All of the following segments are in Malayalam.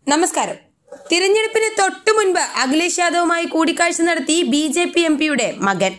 നമസ്കാരം തിരഞ്ഞെടുപ്പിന് തൊട്ടു മുൻപ് അഖിലേഷ് യാദവുമായി കൂടിക്കാഴ്ച നടത്തി ബി ജെ പി എം പിയുടെ മകൻ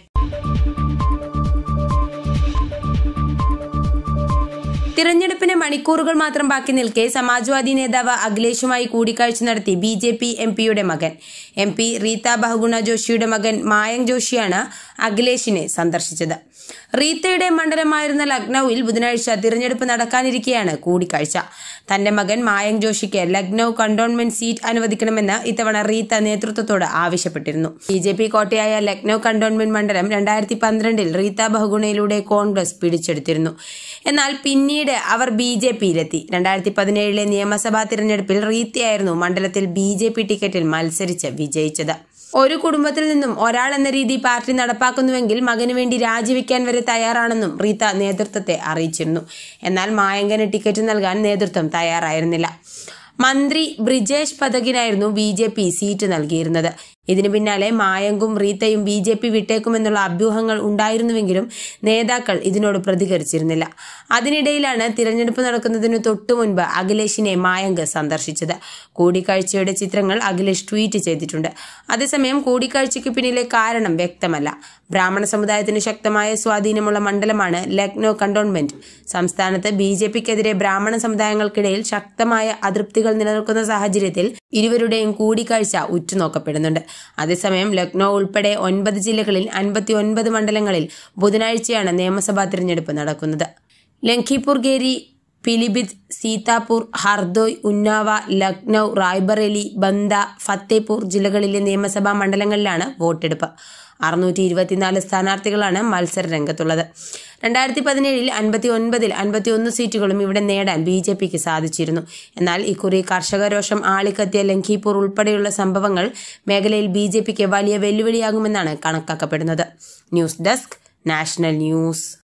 തിരഞ്ഞെടുപ്പിന് മണിക്കൂറുകൾ മാത്രം ബാക്കി നിൽക്കെ സമാജ്വാദി നേതാവ് അഖിലേഷുമായി കൂടിക്കാഴ്ച നടത്തി ബി ജെ പി എം പിയുടെ മകൻ എം പി റീത്ത ബഹുഗുണ ജോഷിയുടെ മകൻ മായങ്ക് ജോഷിയാണ് അഖിലേഷിനെ സന്ദർശിച്ചത് റീത്തയുടെ മണ്ഡലമായിരുന്ന ലക്നൌവിൽ ബുധനാഴ്ച തിരഞ്ഞെടുപ്പ് നടക്കാനിരിക്കെയാണ് കൂടിക്കാഴ്ച തന്റെ മകൻ മായങ്ക് ജോഷിക്ക് ലക്നൌ കണ്ടോൺമെന്റ് സീറ്റ് അനുവദിക്കണമെന്ന് ഇത്തവണ റീത്ത നേതൃത്വത്തോട് ആവശ്യപ്പെട്ടിരുന്നു ബി ജെ പി കോട്ടയായ ലക്നൌ കണ്ടോൺമെന്റ് മണ്ഡലം രണ്ടായിരത്തി പന്ത്രണ്ടിൽ റീത്ത ബഹുഗുണയിലൂടെ കോൺഗ്രസ് പിടിച്ചെടുത്തിരുന്നു എന്നാൽ പിന്നീട് അവർ ബി ജെ പിയിലെത്തി രണ്ടായിരത്തി പതിനേഴിലെ നിയമസഭാ തിരഞ്ഞെടുപ്പിൽ റീത്തയായിരുന്നു മണ്ഡലത്തിൽ ബി ജെ പി ടിക്കറ്റിൽ മത്സരിച്ച് വിജയിച്ചത് ഒരു കുടുംബത്തിൽ നിന്നും ഒരാൾ എന്ന രീതി പാർട്ടി നടപ്പാക്കുന്നുവെങ്കിൽ മകനു വേണ്ടി രാജിവെക്കാൻ വരെ തയ്യാറാണെന്നും റീത്ത നേതൃത്വത്തെ അറിയിച്ചിരുന്നു എന്നാൽ മായങ്കന് ടിക്കറ്റ് നൽകാൻ നേതൃത്വം തയ്യാറായിരുന്നില്ല മന്ത്രി ബ്രിജേഷ് പതകിനായിരുന്നു ബി ജെ പി സീറ്റ് നൽകിയിരുന്നത് ഇതിനു പിന്നാലെ മായങ്കും റീത്തയും ബി ജെ പി വിട്ടേക്കുമെന്നുള്ള അഭ്യൂഹങ്ങൾ ഉണ്ടായിരുന്നുവെങ്കിലും നേതാക്കൾ ഇതിനോട് പ്രതികരിച്ചിരുന്നില്ല അതിനിടയിലാണ് തിരഞ്ഞെടുപ്പ് നടക്കുന്നതിന് തൊട്ടു മുൻപ് അഖിലേഷിനെ മായങ്ക് സന്ദർശിച്ചത് കൂടിക്കാഴ്ചയുടെ ചിത്രങ്ങൾ അഖിലേഷ് ട്വീറ്റ് ചെയ്തിട്ടുണ്ട് അതേസമയം കൂടിക്കാഴ്ചയ്ക്ക് പിന്നിലെ കാരണം വ്യക്തമല്ല ബ്രാഹ്മണ സമുദായത്തിന് ശക്തമായ സ്വാധീനമുള്ള മണ്ഡലമാണ് ലക്നൌ കണ്ടോൺമെന്റ് സംസ്ഥാനത്ത് ബി ജെ പിക്കെതിരെ ബ്രാഹ്മണ സമുദായങ്ങൾക്കിടയിൽ ശക്തമായ അതൃപ്തികൾ നിലനിൽക്കുന്ന സാഹചര്യത്തിൽ ഇരുവരുടെയും കൂടിക്കാഴ്ച ഉറ്റുനോക്കപ്പെടുന്നുണ്ട് അതേസമയം ലക്നൌ ഉൾപ്പെടെ ഒൻപത് ജില്ലകളിൽ അൻപത്തി ഒൻപത് മണ്ഡലങ്ങളിൽ ബുധനാഴ്ചയാണ് നിയമസഭാ തിരഞ്ഞെടുപ്പ് നടക്കുന്നത് ലഖിപൂർ ഗേരി പിലിഭിത് സീതാപൂർ ഹർദോയ് ഉന്നാവ ലക്നൌ റായ്ബറേലി ബന്ദ ഫത്തേപൂർ ജില്ലകളിലെ നിയമസഭാ മണ്ഡലങ്ങളിലാണ് വോട്ടെടുപ്പ് അറുന്നൂറ്റി ഇരുപത്തിനാല് സ്ഥാനാർത്ഥികളാണ് മത്സര രംഗത്തുള്ളത് രണ്ടായിരത്തി പതിനേഴിൽ അൻപത്തി ഒൻപതിൽ അൻപത്തി ഒന്ന് സീറ്റുകളും ഇവിടെ നേടാൻ ബി ജെ പിക്ക് സാധിച്ചിരുന്നു എന്നാൽ ഇക്കുറി കർഷക രോഷം ആളിക്കത്തിയ ലഖിപൂർ ഉൾപ്പെടെയുള്ള സംഭവങ്ങൾ മേഖലയിൽ ബി ജെ പിക്ക് വലിയ വെല്ലുവിളിയാകുമെന്നാണ് കണക്കാക്കപ്പെടുന്നത് ന്യൂസ് ഡെസ്ക് നാഷണൽ ന്യൂസ്